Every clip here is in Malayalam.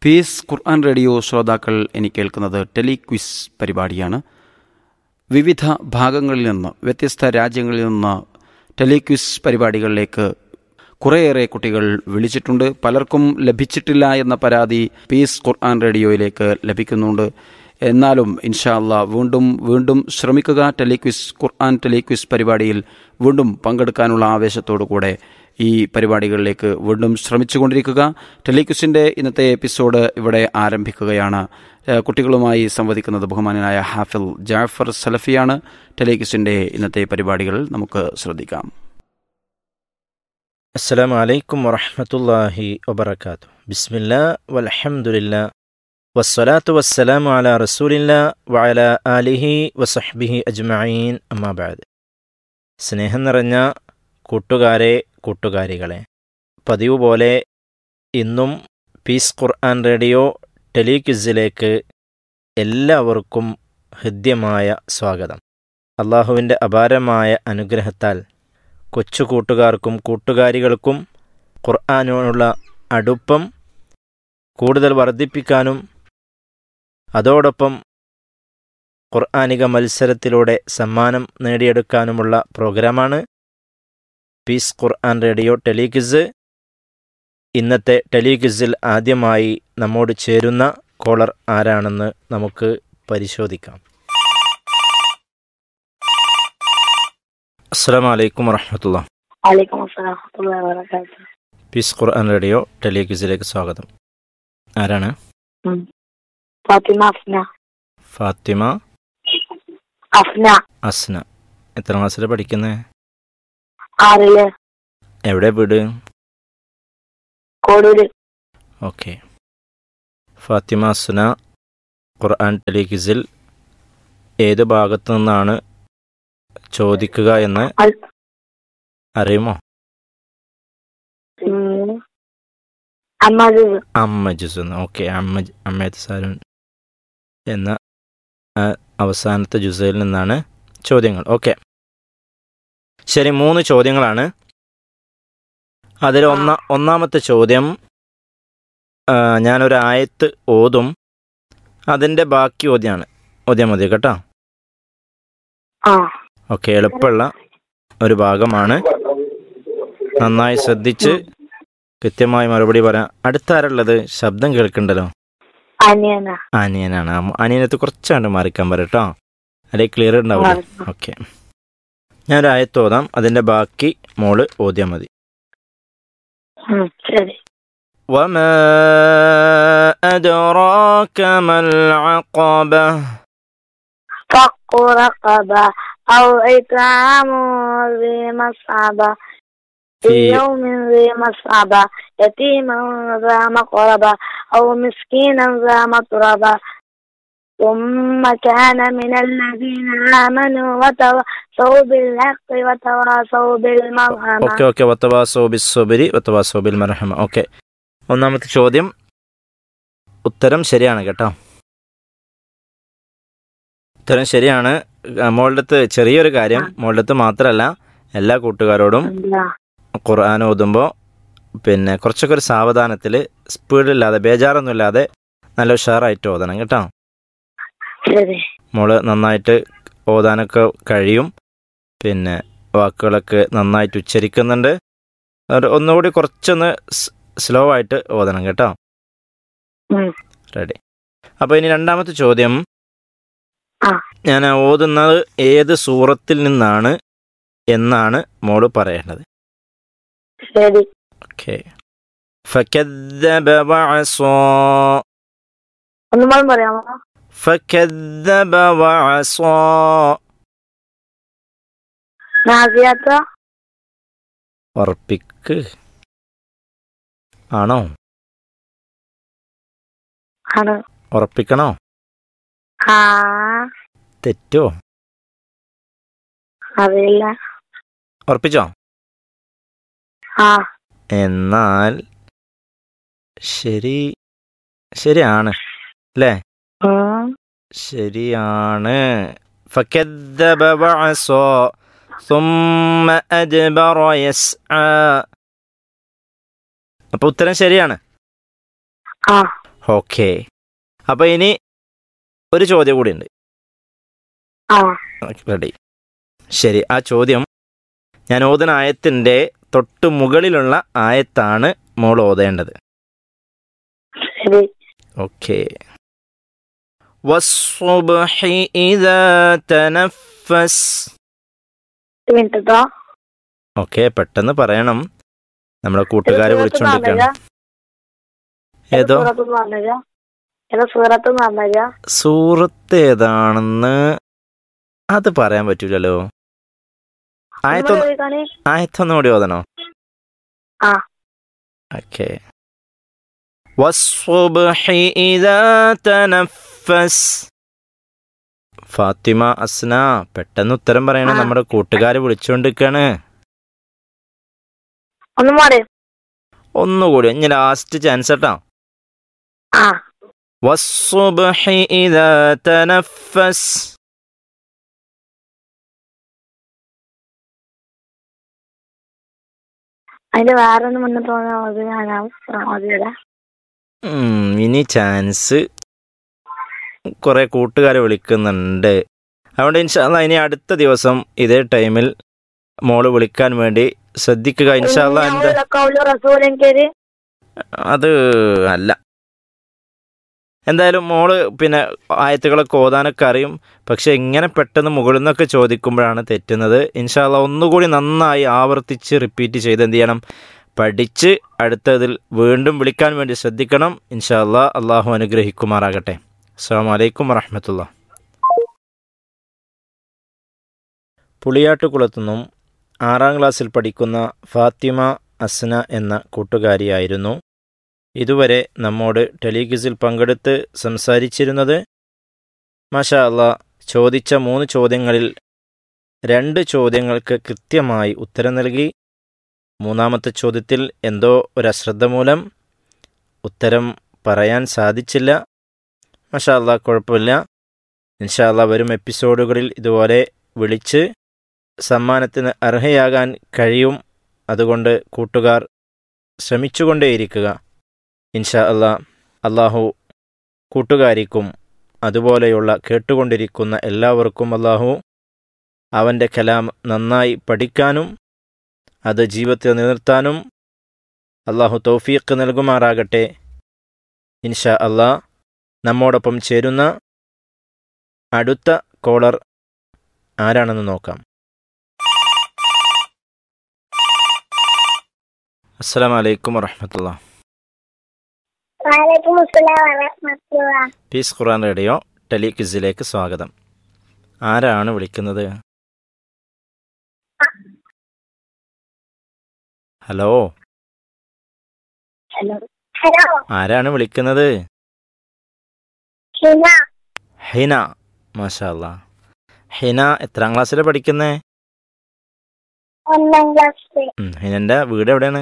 പീസ് ഖുർആൻ റേഡിയോ ശ്രോതാക്കൾ ഇനി കേൾക്കുന്നത് ടെലിക്വിസ് പരിപാടിയാണ് വിവിധ ഭാഗങ്ങളിൽ നിന്ന് വ്യത്യസ്ത രാജ്യങ്ങളിൽ നിന്ന് ടെലിക്വിസ് പരിപാടികളിലേക്ക് കുറേയേറെ കുട്ടികൾ വിളിച്ചിട്ടുണ്ട് പലർക്കും ലഭിച്ചിട്ടില്ല എന്ന പരാതി പീസ് ഖുർആൻ റേഡിയോയിലേക്ക് ലഭിക്കുന്നുണ്ട് എന്നാലും ഇൻഷാല്ല വീണ്ടും വീണ്ടും ശ്രമിക്കുക ടെലിക്വിസ് ഖുർആൻ ടെലിക്വിസ് പരിപാടിയിൽ വീണ്ടും പങ്കെടുക്കാനുള്ള ആവേശത്തോടു കൂടെ ഈ പരിപാടികളിലേക്ക് വീണ്ടും ശ്രമിച്ചുകൊണ്ടിരിക്കുക ടെലിക്വിസിൻ്റെ ഇന്നത്തെ എപ്പിസോഡ് ഇവിടെ ആരംഭിക്കുകയാണ് ഏഹ് കുട്ടികളുമായി സംവദിക്കുന്നത് ബഹുമാനനായ ഹാഫിൽ ജാഫർ സലഫിയാണ് ടെലിക്വിസിൻ്റെ ഇന്നത്തെ പരിപാടികൾ നമുക്ക് ശ്രദ്ധിക്കാം السلام عليكم ورحمة الله وبركاته بسم الله والحمد لله والصلاة والسلام على رسول الله وعلى آله وصحبه أجمعين أما بعد സ്നേഹം നിറഞ്ഞ കൂട്ടുകാരെ കൂട്ടുകാരികളെ പതിവ് പോലെ ഇന്നും പീസ് ഖുർആൻ റേഡിയോ ടെലിക്വിസിലേക്ക് എല്ലാവർക്കും ഹൃദ്യമായ സ്വാഗതം അള്ളാഹുവിൻ്റെ അപാരമായ അനുഗ്രഹത്താൽ കൊച്ചു കൂട്ടുകാർക്കും കൂട്ടുകാരികൾക്കും ഖുർആാനോടുള്ള അടുപ്പം കൂടുതൽ വർദ്ധിപ്പിക്കാനും അതോടൊപ്പം ഖുർആാനിക മത്സരത്തിലൂടെ സമ്മാനം നേടിയെടുക്കാനുമുള്ള പ്രോഗ്രാമാണ് പീസ് ഖുർആൻ റേഡിയോ ടെലിക്വിസ് ഇന്നത്തെ ടെലിക്വിസിൽ ആദ്യമായി നമ്മോട് ചേരുന്ന കോളർ ആരാണെന്ന് നമുക്ക് പരിശോധിക്കാം അസ്സാം വലൈക്കും വറഹമത്തുള്ള വലൈക്കും അസ്സലാം വറഹ്മത്തുള്ളാഹി വബറകാതുഹു പീസ് ഖുർആൻ റേഡിയോ ടെലിക്വിസിലേക്ക് സ്വാഗതം ആരാണ് ഫാത്തിമ അഫ്ന ഫാത്തിമ അഫ്ന അസ്ന എത്ര ക്ലാസ്സിൽ പഠിക്കുന്നത് ആറില് എവിടെ വീട് കോടൂര് ഓക്കെ ഫാത്തിമ അസ്ന ഖുർആൻ ടെലിക്വിസിൽ ഏത് ഭാഗത്തു നിന്നാണ് ചോദിക്കുക എന്ന് അൽ- അറിയുമോ ഉം. അമ്മദ് അമ്മ ജുസ് ഓക്കെ അമ്മ അമ്മയത്ത് സാരൻ എന്ന ആ, അവസാനത്തെ ജുസയിൽ നിന്നാണ് ചോദ്യങ്ങൾ ഓക്കെ ശരി മൂന്ന് ചോദ്യങ്ങളാണ് അതിൽ ഒന്ന ഒന്നാമത്തെ ചോദ്യം ആ, ഞാനൊരു ആയത്ത് ഓതും അതിൻ്റെ ബാക്കി ഓദ്യാണ് ഓദ്യം മതി കേട്ടോ ആ ഓക്കെ എളുപ്പമുള്ള ഒരു ഭാഗമാണ് നന്നായി ശ്രദ്ധിച്ച് കൃത്യമായി മറുപടി പറയാം അടുത്താരുള്ളത് ശബ്ദം കേൾക്കണ്ടല്ലോ അനിയന അനിയനാണ് ആ അനിയനത്ത് കുറച്ചാണ്ട് മാറിക്കാൻ പറ കേട്ടോ അല്ലെങ്കിൽ ക്ലിയർ ഉണ്ടാവില്ല ഓക്കെ ഞാനൊരു ആയത്ത് ഓതാം അതിൻ്റെ ബാക്കി മോള് ഓദ്യാൽ മതി ഉം, ശരി وما أدراك ما العقبة فق رقبة أو إطعام ذي مسعبة في في يوم ذي مسعبة يتيما ذا مقربة أو مسكينا ذا متربة ثم كان من الذين آمنوا وتواصوا بالحق وتواصوا بالمرحمة ഓക്കെ ഓക്കെ വത്തവാസോ ബിസ്സോബിരി വത്തവാസോ ബിൽ മർഹമ ഓക്കെ ഒന്നാമത്തെ ചോദ്യം ഉത്തരം ശരിയാണ് കേട്ടോ ഉത്തരം ശരിയാണ് ആ, മോളുടെ അടുത്ത് ചെറിയൊരു കാര്യം മോളുടെ അടുത്ത് മാത്രമല്ല എല്ലാ കൂട്ടുകാരോടും എന്താ? ഖുർആൻ ഓതുമ്പോൾ പിന്നെ കുറച്ചൊക്കെ ഒരു സാവധാനത്തിൽ സ്പീഡില്ലാതെ ബേജാറൊന്നുമില്ലാതെ നല്ല ഉഷാറായിട്ട് ഓതണം കേട്ടോ ശരി മോള് നന്നായിട്ട് ഓതാനൊക്കെ കഴിയും പിന്നെ വാക്കുകളൊക്കെ നന്നായിട്ട് ഉച്ചരിക്കുന്നുണ്ട് അതുകൊണ്ട് ഒന്നുകൂടി കുറച്ചൊന്ന് സ്ലോ ആയിട്ട് ഓതണം കേട്ടോ ഉം. റെഡി അപ്പോൾ ഇനി രണ്ടാമത്തെ ചോദ്യം ആ. ഞാൻ ഓതുന്നത് ഏത് സൂറത്തിൽ നിന്നാണ് എന്നാണ് മോള് പറയേണ്ടത് ശരി ഓക്കെ فكذب وعصى ഒന്നുകൂടെ പറയാമോ فكذب وعصى നാസിയാത്ത ഉറപ്പിക്ക് ആണോ ആണ് ഉറപ്പിക്കണോ ആ തെറ്റോ അറിയില്ല ഉറപ്പിച്ചോ ആ എന്നാൽ ശരി ശരിയാണ് അല്ലേ ഉം. ശരിയാണ് فكذب وعصى ثم أدبر يسعى അപ്പൊ ഉത്തരം ശരിയാണ് ആ ഓക്കെ അപ്പോൾ ഇനി ഒരു ചോദ്യം കൂടി ഉണ്ട് ആ റെഡി ശരി ആ ചോദ്യം ഞാൻ ഓതുന്ന ആയത്തിൻ്റെ തൊട്ട് മുകളിലുള്ള ആയത്താണ് മോൾ ഓതേണ്ടത് ശരി ഓക്കെ والصبح إذا تنفس ഒരു മിനിറ്റ് ട്ടോ. ഓക്കെ പെട്ടെന്ന് പറയണം നമ്മളെ കൂട്ടുകാരെ ഏത് വിളിച്ചോണ്ടിരിക്കുകയാണ് ഏത് ഏതോ സൂറത്ത് പറഞ്ഞുതരാ? ഏത് സൂറത്ത് പറഞ്ഞുതരാ? സൂറത്ത് ഏതാണെന്ന് അത് പറയാൻ പറ്റൂലല്ലോ ഒന്നുകൂടെ ആയത്തൊന്ന് ചോദിക്കാണി. ആയത്തൊന്നുകൂടി ഓതണോ ആ. ഓക്കെ والصبح إذا تنفس ഫാത്തിമ അസ്ന പെട്ടെന്ന് ഉത്തരം പറയണം ആ. നമ്മുടെ കൂട്ടുകാരെ വിളിച്ചുകൊണ്ടിരിക്കാണ് ഒന്നും പാട് ഒന്നുകൂടി ഇനി ലാസ്റ്റ് ചാൻസ് കേട്ടോ ആ والصبح إذا تنفس അതിന്റെ വേറെ ഒന്നും മുന്നോട്ട് തോന്നാ മതി ഞാൻ മതിയല്ല ഉം, ഇനി ചാൻസ് കുറെ കൂട്ടുകാരെ വിളിക്കുന്നുണ്ട് അതുകൊണ്ട് ഇൻഷാല്ല ഇനി അടുത്ത ദിവസം ഇതേ ടൈമിൽ മോള് വിളിക്കാൻ വേണ്ടി ശ്രദ്ധിക്കുക ഇൻഷാല്ല എന്താ റസൂലെനിക്കൊരു അത് അല്ല എന്തായാലും മോള് പിന്നെ ആയത്തുകളൊക്കെ ഓതാനൊക്കെ അറിയും പക്ഷെ ഇങ്ങനെ പെട്ടെന്ന് മുകളിൽ നിന്നൊക്കെ ചോദിക്കുമ്പോഴാണ് തെറ്റുന്നത് ഇൻഷാല്ല ഒന്നുകൂടി നന്നായി ആവർത്തിച്ച് റിപ്പീറ്റ് ചെയ്ത് എന്ത് ചെയ്യണം പഠിച്ച് അടുത്തതിൽ വീണ്ടും വിളിക്കാൻ വേണ്ടി ശ്രദ്ധിക്കണം ഇൻഷാല്ല അള്ളാഹു അനുഗ്രഹിക്കുമാറാകട്ടെ അസ്സാം വലൈക്കും വറഹമത്തുള്ള പുളിയാട്ടുകുളത്തുനിന്നും ആറാം ക്ലാസ്സിൽ പഠിക്കുന്ന ഫാത്തിമ അസ്ന എന്ന കൂട്ടുകാരിയായിരുന്നു ഇതുവരെ നമ്മോട് ടെലിഗിസിൽ പങ്കെടുത്ത് സംസാരിച്ചിരുന്നത് മാഷാ അല്ലാ ചോദിച്ച മൂന്ന് ചോദ്യങ്ങളിൽ രണ്ട് ചോദ്യങ്ങൾക്ക് കൃത്യമായി ഉത്തരം നൽകി മൂന്നാമത്തെ ചോദ്യത്തിൽ എന്തോ ഒരു അശ്രദ്ധ മൂലം ഉത്തരം പറയാൻ സാധിച്ചില്ല മാഷാ അല്ലാ കുഴപ്പമില്ല ഇൻഷാ അല്ലാ വരും എപ്പിസോഡുകളിൽ ഇതുപോലെ വിളിച്ച് സമ്മാനത്തിന് അർഹയാകാൻ കഴിയും അതുകൊണ്ട് കൂട്ടുകാർ ശ്രമിച്ചുകൊണ്ടേയിരിക്കുക ഇൻഷാ അല്ലാ അള്ളാഹു കൂട്ടുകാരിക്കും അതുപോലെയുള്ള കേട്ടുകൊണ്ടിരിക്കുന്ന എല്ലാവർക്കും അള്ളാഹു അവൻ്റെ കലാം നന്നായി പഠിക്കാനും അത് ജീവിതത്തിൽ നിലനിർത്താനും അള്ളാഹു തൗഫീഖ് നൽകുമാറാകട്ടെ ഇൻഷാ അല്ലാ നമ്മോടൊപ്പം ചേരുന്ന അടുത്ത കോളർ ആരാണെന്ന് നോക്കാം അസ്സലാം വലൈക്കും വറഹമത്തുള്ള വാലേക്കും അസ്സലാം വറഹ്മത്തുള്ളാ. പീസ് ഖുറാൻ റേഡിയോ ടെലിക്വിസിലേക്ക് സ്വാഗതം ആരാണ് വിളിക്കുന്നത് ഹലോ ഹലോ ഹലോ ആരാണ് വിളിക്കുന്നത് ഹിന ഹിന മാഷാ അല്ലാ ഹിന എത്രാം ക്ലാസ്സിലാണ് പഠിക്കുന്നത് ഒന്നാം ക്ലാസ് ഹിനൻ്റെ വീട് എവിടെയാണ്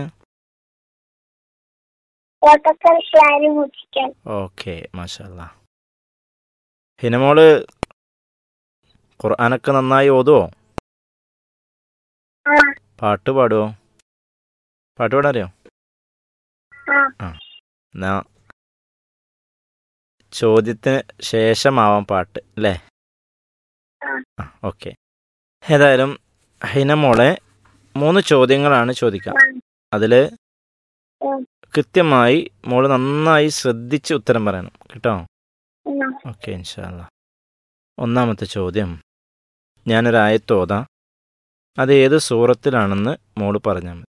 കോട്ടക്കൽ ക്ലാരി മുച്ചിക്കൽ ഓക്കെ മാഷാ അല്ലാ ഹിനമോള് ഖുർആനൊക്കെ നന്നായി ഓതുവോ ആ പാട്ട് പാടുവോ പാട്ട് പാടാൻ അറിയോ ആ എന്നാ ചോദ്യത്തിന് ശേഷമാവാം പാട്ട് അല്ലേ ആ. ഓക്കെ ഏതായാലും ഹിനമോളെ മൂന്ന് ചോദ്യങ്ങളാണ് ചോദിക്കുക ആ. അതിൽ ഉം. കൃത്യമായി മോള് നന്നായി ശ്രദ്ധിച്ച് ഉത്തരം പറയണം കേട്ടോ ഉം. ഓക്കെ ഇൻഷാല്ല ഒന്നാമത്തെ ചോദ്യം ഞാനൊരായത്തോതാം അത് ഏത് സൂറത്തിലാണെന്ന് മോള് പറഞ്ഞാൽ മതി